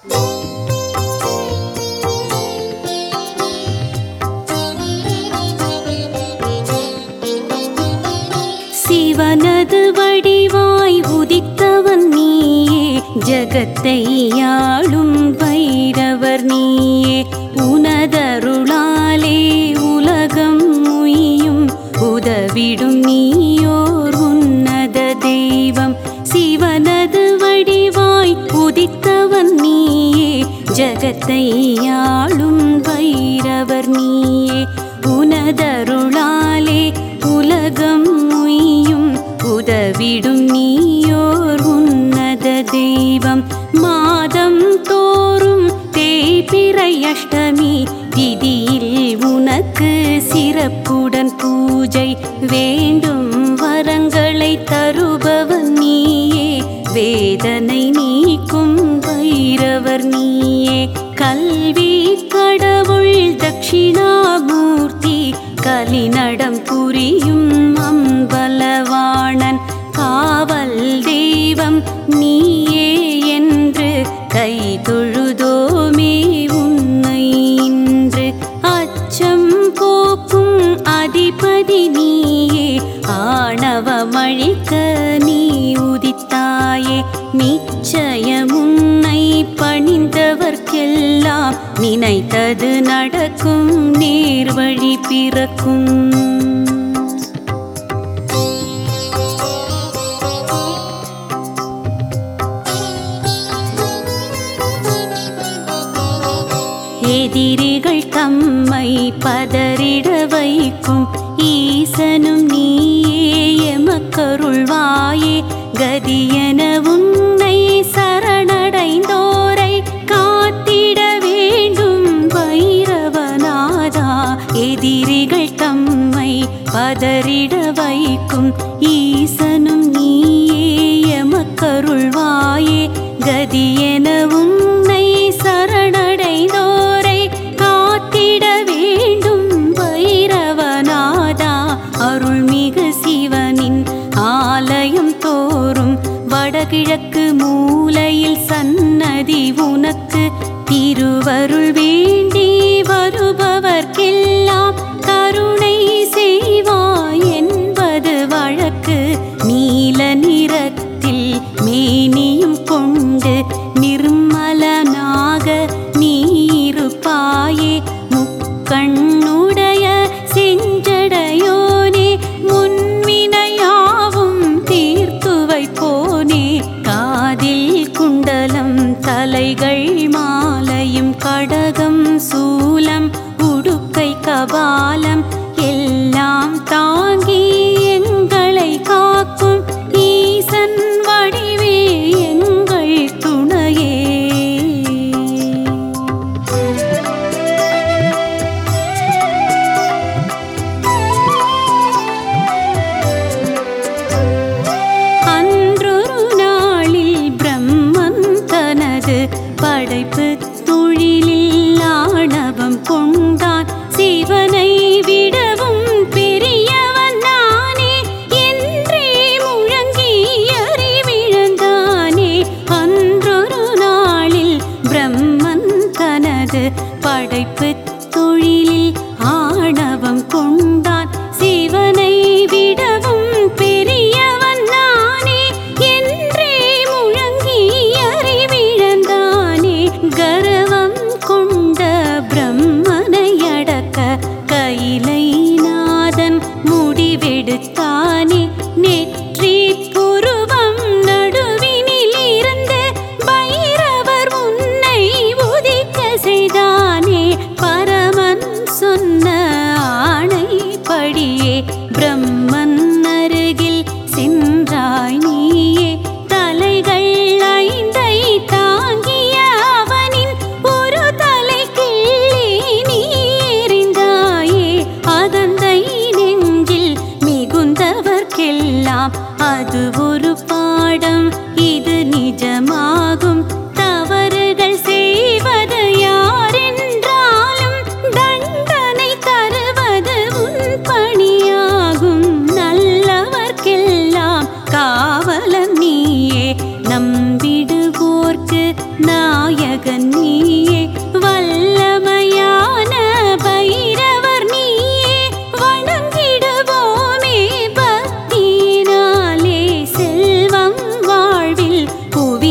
சிவனது வடிவாய் உதித்தவன் நீயே ஜகத்தை ஆளும் பைரவர் நீயே உனதருளாலே உலகம் உய்யும் உதவிடும் நீயோர் உன்னத தெய்வம் சிவனது வடிவாய் உதித்தவன் நீயே ஜகத்தை ஆளும் பைரவர் நீயே உனதருளாலே உலகம் உய்யும் உதவிடும் நீயோர் உன்னத தெய்வம் மாதம் தோறும் தேய்பிறை அஷ்டமி திதியில் உனக்கு சிறப்புடன் பூஜை வேண்டும் வரங்களை தருபவன் நீயே வேதனை நீக்கும் பைரவர் நீயே கல்வி கடவுள் தட்சிணாமூர்த்தி கலிநடம் புரியும் அம்பலவாணன் காவல் தெய்வம் நீயே என்று கை தொழுதோமே உன்னை இன்று அச்சம் போக்கும் அதிபதி நீயே ஆணவமழிக்க நீ உதித்தாயே நிச்சயம் உன்னை பணிந்தவர்க்கெல்லாம் நினைத்தது நடக்கும் நேர்வழி பிறக்கும் எதிரிகள் தம்மை பதறிட வைக்கும் ஈசனும் நீயே எமக்கருள்வாயே கதியென உன்னை சரணடைந்தோரை காத்திட வேண்டும் பைரவநாதா எதிரிகள் தம்மை பதறிட வைக்கும் ஈசனும் நீயே எமக்கருள்வாயே கதியென உன்னை சரணடைந்தோரை காத்திட வேண்டும் பைரவநாதா அருள்மிகு சிவனின் ஆலயம் தோறும் வடகிழக்கு மூலையில் சன்னதி உனக்கு திருவருள் வேண்டி வருபவர்க்கெல்லாம் கருணை செய்வாய் என்பது வழக்கு நீல நிறத்தில் மேனியும் கொண்டு நிர்மலனாக நீருப்பாயே முக்கண்ணுடைய செஞ்சடையோனே முன்வினையாவும் தீர்த்து வைப்போனே காதில் குண்டலம் தலைகள் மாலையும் கடகம் சூலம் உடுக்கை கபாலம் எல்லாம் தாங்கி எங்களை காக்கும் ஈசன் வடிவே எங்கள் துணையே அன்றொரு நாளில் பிரம்மன் தனது படைப்பு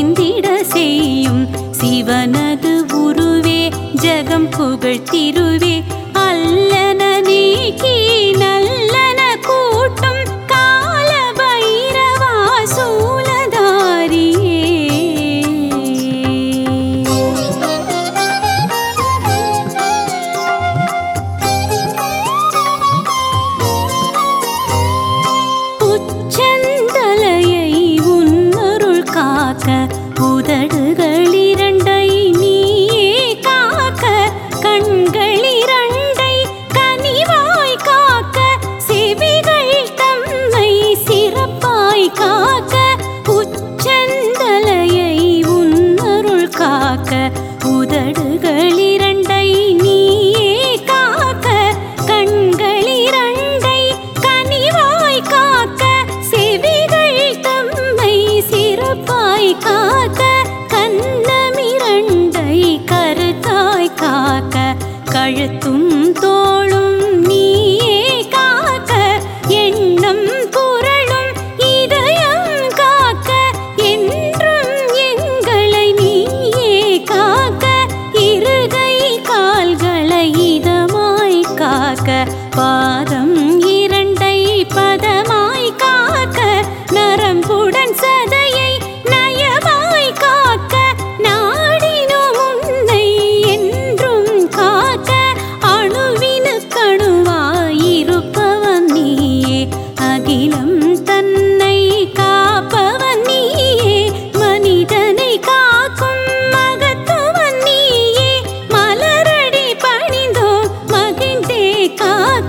பொலிந்திட செய்யும் சிவனது உருவே ஜகம் புகழ் திருவே அல்லன நீக்கி நல்லன கூட்டும் கால பைரவா சூலதாரியே உச்சந்தலையை உன்னருள் காக்க உதடுகள் இரண்டை நீயே காக்க கண்கள் இரண்டை கனிவாய் காக்க செவிகள் தம்மை சிறப்பாய் காக்க உச்சந்தலையை உன்னருள் காக்க உதடுகள் இரண்டை நீயே காக்க கண்கள் இரண்டை கனிவாய் காக்க செவிகள் தம்மை சிறப்பாய் காக்க கண்ணமிரண்டை கருத்தாய் காக்க கழுத்தும் தோளும் நீயே காக்க எண்ணம் புரளும் இதயம் காக்க என்றும் எங்களை நீயே காக்க இருகை கால்களை இதமாய் காக்க பாதம் இரண்டை பதமாய் காக்க நரம்புடன் சதையை நயமாய் காக்க நாடினோம் உன்னை என்றும் காக்க அணுவினு கணுவாய் இருப்பவன் நீயே அகிலம் தன்னை காப்பவன் நீயே மனிதனை காக்கும் மகத்துவன் நீயே மலரடி பணிந்தோம் மகிழ்ந்தே காக்க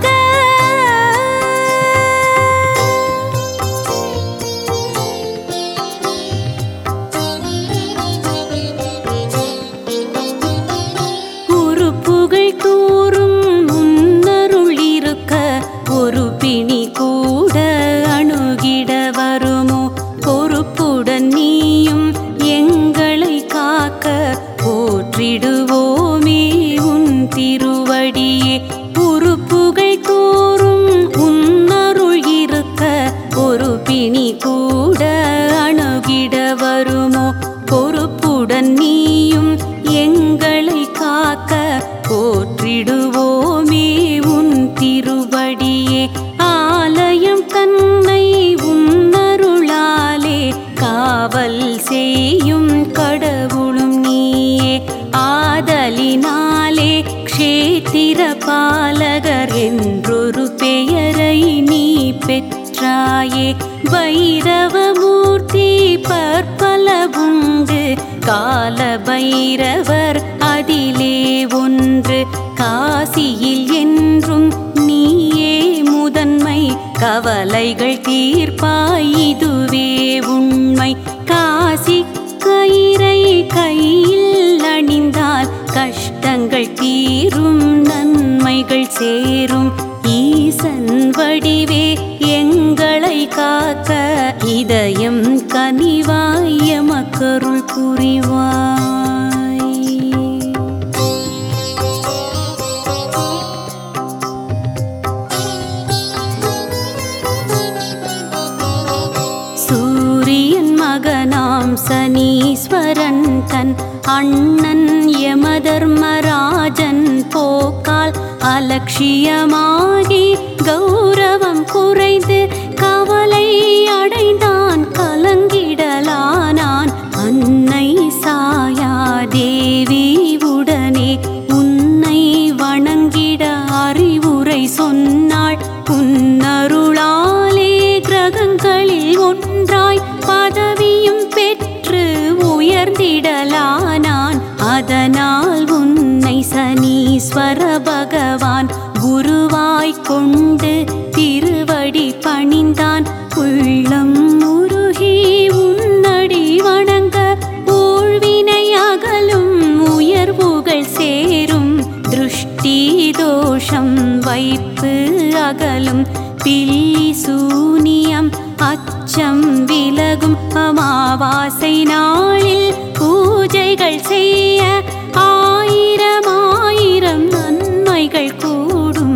உறுப்புகள் தூறும் முன்னருள் இருக்க ஒரு பிணி கூட அணுகிட வருமோ பொறுப்புடன் நீயும் எங்களை காக்க போற்றிடுவோமே உன் திருவடியே உறுப்புகள் தோறும் உன்னருள் இருக்க ஒரு பிணி கூட அணுகிட வருமோ பொறுப்புடன் நீயும் எங்களை காக்க போற்றிடுவோமே உன் திருவடியே ஆலயம் தன்னை உன்னருளாலே காவல் செய்யும் கடவுளும் நீயே ஆதலினாலே க்ஷேத்திர பாலகர் என்றொரு பெயரை நீ பெற்றாயே பைரவமூர்த்தி பற்பல உண்டு கால பைரவர் அதிலே ஒன்று காசியில் என்றும் நீயே முதன்மை கவலைகள் தீர்ப்பாய் இதுவே உண்மை காசி கயிறை கையில் அணிந்தால் கஷ்டங்கள் தீரும் நன்மைகள் சேரும் ஈசன் வடிவே எங்களை காக்க இதயம் கனிவாய் எமக்கருள் புரிவாய் சூரியன் மகனாம் சனீஸ்வரன் தன் அண்ணன் யமதர்மராஜன் போக்கால் அலட்சியமாகி கௌரவம் குறைந்து கவலை அடைந்தான் கலங்கிடலானான் அன்னை சாயாதேவி உடனே உன்னை வணங்கிட அறிவுரை சொன்னாள் உன்னருளாலே கிரகங்களில் ஒன்றாய் பதவியும் பெற்று உயர்ந்திடலானான் அதனால் உன்னை சனீஸ்வர பகவான் குருவாய் கொண்டு திருவடி பணிந்தான் உள்ளம் உருகி உன்னடி வணங்க ஊழ்வினை அகலும் உயர்வுகள் சேரும் திருஷ்டி தோஷம் வைப்பு அகலும் பில்லி சூனியம் அச்சம் விலகும் அமாவாசை நாளில் பூஜைகள் செய்ய ஆயிரம் ஆயிரம் நன்மைகள் கூடும்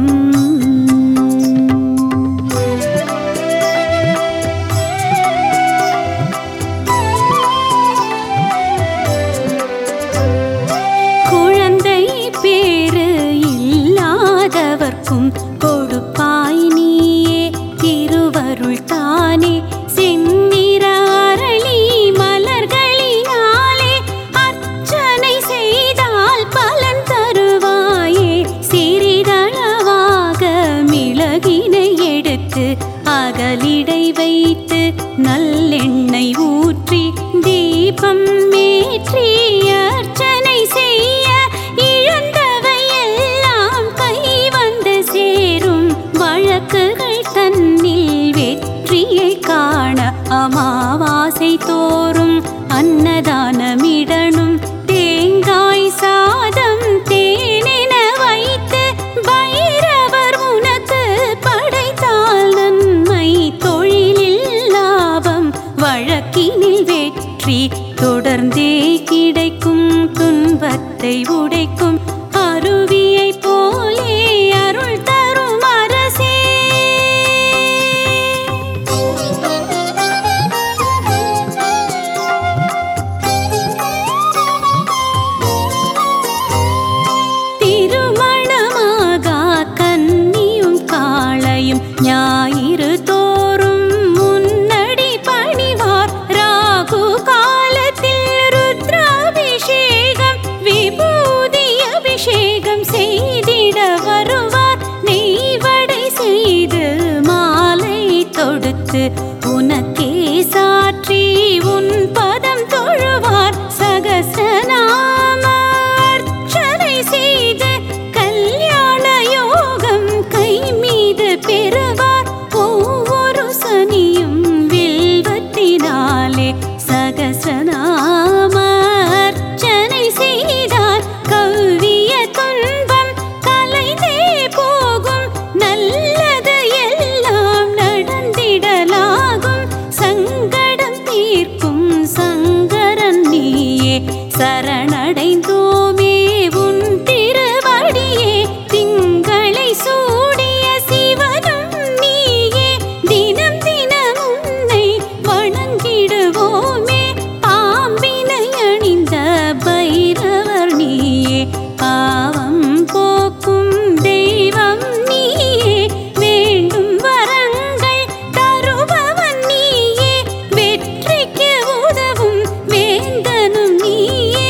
மணமிடணும் தேங்காய் சாதம் தேனென வைத்து பைரவர் உனக்கு படைத்தால் நன்மை தொழிலில் லாபம் வழக்கினில் வெற்றி தொடர்ந்தே கிடைக்கும் துன்பத்தை உடைக்கும் அருவியை போலே அருள் தரும் அரசே திருமணமாகா கன்னியும் காளையும் ஞாயிறு தோறும் முன்னடி பணிவார் ராகு காலத்தில் ருத்ராபிஷேகம் விபூதி அபிஷேகம் செய்திட வருவார் நெய்வடை செய்து மாலை தொடுத்து உனக்கே சாற்றி உன் பதம் தொழுவார் சகசநாம அர்ச்சனை செய்து கல்யாண யோகம் கை மீது பெறுவார் ஒவ்வொரு சனியும் வில்வத்தினாலே சகசநாம அர்ச்சனை செய்தார் கவ்விய துன்பம் கலைந்தே போகும் நல்லது எல்லாம் நடந்திடலாகும் சங்கடம் தீர்க்கும் சங்கரன் நீயே சரணடைந்தோமே உன் திருவடியே திங்களை சூடிய சிவனும் நீயே தினம் தினம் உன்னை வணங்கிடுவோமே பாம்பினை அணிந்த பைரவர் நீயே பாவம் போக்கும் தெய்வம் நீயே வேண்டும் வரங்கள் தருபவன் நீயே வெற்றிக்கு உதவும் வேந்தனும் நீயே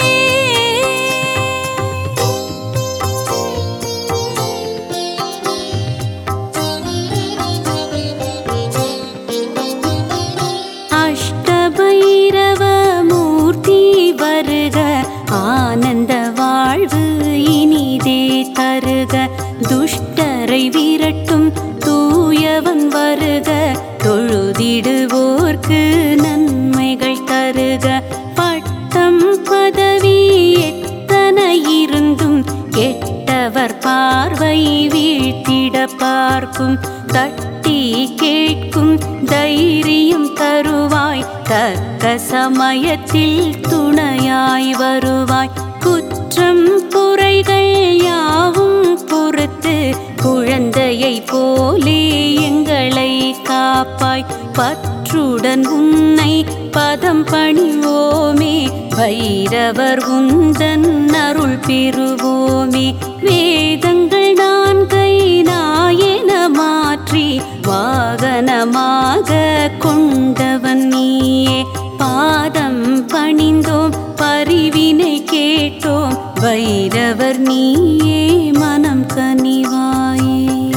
அஷ்டபைரவ மூர்த்தி வருக ஆனந்த வாழ்வு இனிதே தருக துஷ்டரை விரட்டும் தூயவன் வருக தொழுதிடுவோர்க்கு நன்மைகள் தருக பட்டம் பதவி எத்தனை இருந்தும் கெட்டவர் பார்வை வீழ்த்திட பார்க்கும் தட்டி கேட்கும் தைரியம் தருவாய் தக்க சமயத்தில் துணையாய் வருவாய் குற்றம் குறைகள் யாவும் பொறுத்து குழந்தையை போலே எங்களை காப்பாய் பற்றுடன் உன்னை பதம் பணிவோமே பைரவர் உந்தன் அருள் பெறுவோமே வேதங்கள் நான்கை நாயன மாற்றி வாகனமாக கொண்டவன் நீயே பாதம் பணிந்தோம் பரிவினை கேட்டோம் வைரவர் நீயே மனம் கனிவாயே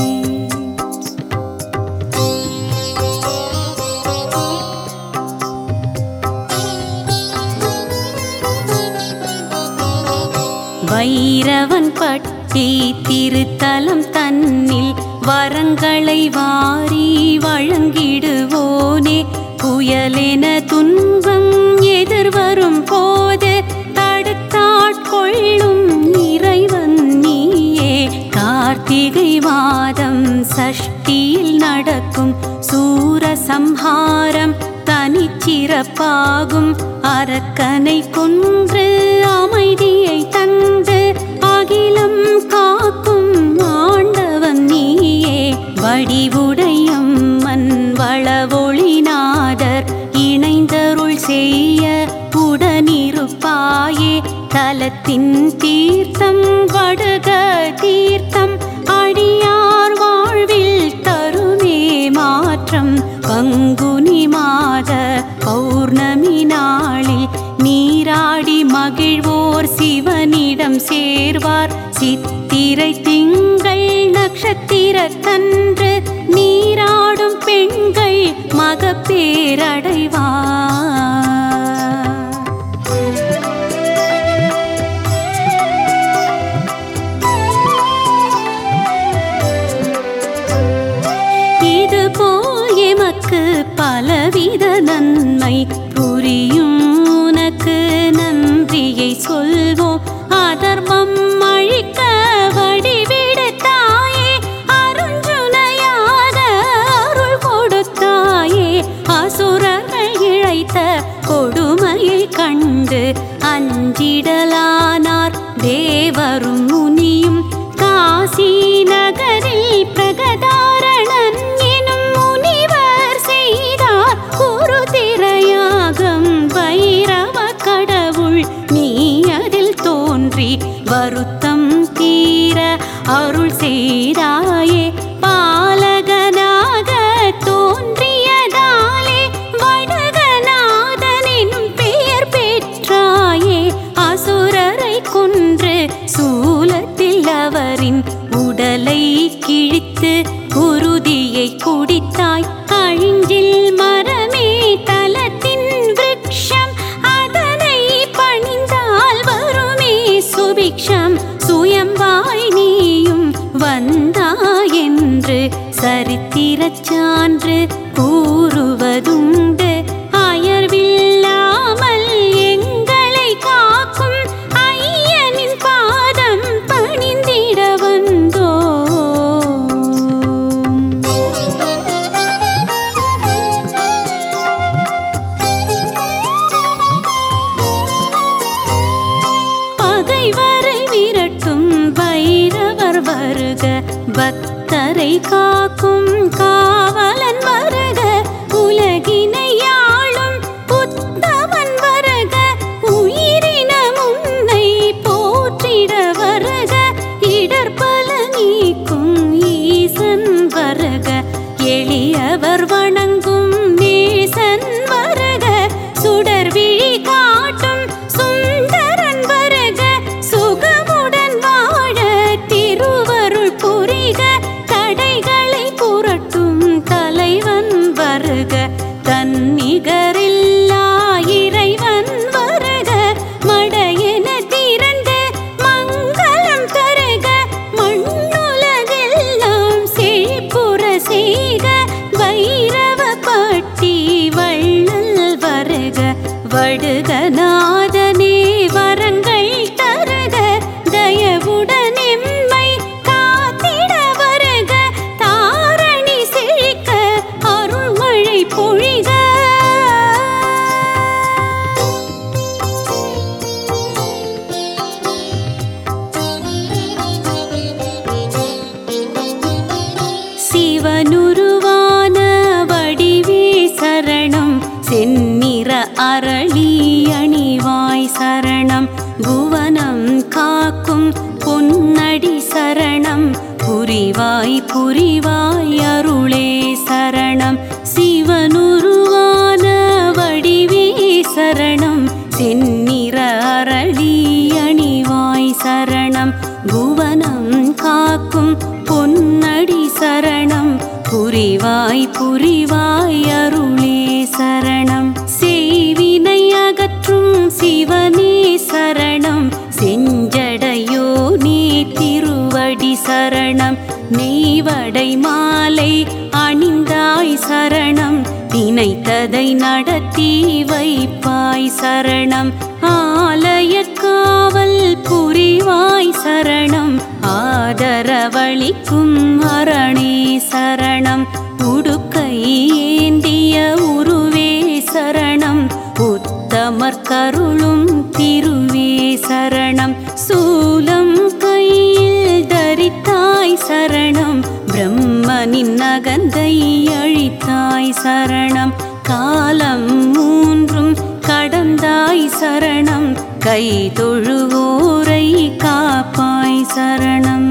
வைரவன் பட்டி திருத்தலம் தன்னில் வரங்களை வாரி வழங்கிடுவோனே புயலென துன்பம் எதிர்வரும் போது தடுத்தாட்கொள்ளும் இறைவன் நீயே கார்த்திகை மாதம் சஷ்டியில் நடக்கும் சூரசம்ஹாரம் தனிச்சிறப்பாகும் அரக்கனை கொன்று அமைதியை தந்து அகிலம் காக்கும் ஆண்டவன் நீயே வடிவுடையம்மன் வளவொளிநாதர் இணைந்தருள் செய்ய உடனிருப்பாயே தலத்தின் தீர்த்தம் வடுக தீர்த்தம் அடியார் வாழ்வில் தருமே மாற்றம் பங்குனி மாத பௌர்ணமி நாளில் நீராடி மகிழ்வோர் சிவனிடம் சேர்வார் சித்திரை திங்கள் நட்சத்திரத்தன்று நீராடும் பெண்கள் மகப்பேரடைவார் இது போல் எமக்கு பலவித நன்மை புரியும் உனக்கு அதர்மம் அழிக்க வடிவிடுத்தாயே அருஞ்சுனையாக அருள் கொடுத்தாயே அசுரர்கள் இழைத்த கொடுமையை கண்டு அஞ்சிடலானார் தேவரும் முனியும் காசி நகரில் பிரகதாரணன் எனும் முனிவர் செய்தார் குரு திரையாகம் வைரவ கடவுள் நீ அதில் தோன்றி வருத்தம் தீர அருள் செய்தாயே பாலகனாக தோன்றியதாலே வடகநாதனின் பெயர் பெற்றாயே அசுரரை கொன்று சூலத்தில் அவரின் உடலை கிழித்து குருதியை குடித்தாய் அழிஞ்சில் மரமே தலத்தின் விருட்சம் அதனை பணிந்தால் வருமே சுபிக்ஷம் சுயம்பாய் நீயும் வந்தாயென்று சரித்திரச் சான்று கூறுவதுண்டு அயர்வில்லாமல் எங்களை காக்கும் ஐயனின் பாதம் பணிந்திட வந்தோம் பகைவரை விரட்டும் வைரவர் வருக பக்தரை காக்கும் காவலன் வருக உலகினை ஆளும் உத்தமன் வருக உயிரின முன்னை போற்றிட வருக இடர்பல நீக்கும் ஈசன் வருக எளியவர் வணங்கும் நேசன் வருக சுடர்விழி காட்டும் சுந்தரன் வருக சுகமுடன் வாழ திருவருள் புரிக தடைகளை புரட்டும் தலைவன் வருக தன்னிகரில்லா இறைவன் வருக மடையென திறந்து மங்களம் தருக மண்ணுலகெல்லாம் செழிப்புற செய்க வைரவ பட்டி வள்ளல் வருக வடுகநாதனே வரங்கள் தருக தயவுடன் எம்மை காத்திட வருக தாரணி செழிக்க அருள்மழை பொழிக சிவனுருவான வடிவே சரணம் செந்நிற அரளி அணிவாய் சரணம் புவனம் காக்கும் பொன்னடி சரணம் புரிவாய் புரிவாய் அருளே சரணம் சிவனுருவான வடிவே சரணம் செந்நிற அரளி அணிவாய் சரணம் புவனம் காக்கும் பொன்னடி சரணம் புரிவாய் புரிவாய் அருளே சரணம் செய்வினை அகற்றும் சிவனே சரணம் செஞ்சடையோ நீ திருவடி சரணம் நெய்வடை மாலை அணிந்தாய் சரணம் நினைத்ததை நடத்தி வைப்பாய் சரணம் ஆலய காவல் புரிவாய் சரணம் ஆதரவளிக்கும் அரணே சரணம் உடுக்கை ஏந்திய உருவே சரணம் உத்தமர் கருளும் திருவே சரணம் சூலம் கையில் தரித்தாய் சரணம் பிரம்மனின் நகந்தை அழித்தாய் சரணம் காலம் மூன்றும் கடந்தாய் சரணம் கை தொழுவோரை காப்பாய் சரணம்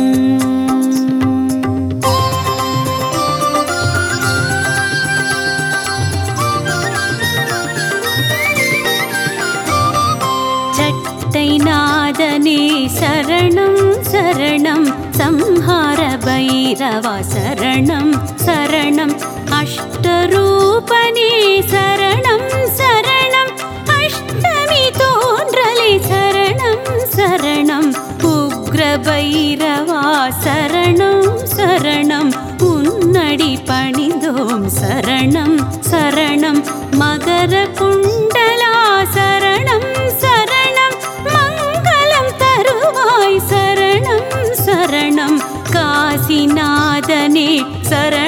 சட்டை நாதனே சரணம் சரணம் சம்ஹார பைரவா சரணம் சரணம் அஷ்டரூபனே சரணம் சரணம் அஷ்டமி தோன்றலே சரணம் சரணம் உக்ர பைரவா சரணம் சரணம் உன்னடி பணிந்தோம் சரணம் சரணம் மகர குண்டலா சரணம் சரணம் மங்களம் தர சரணம்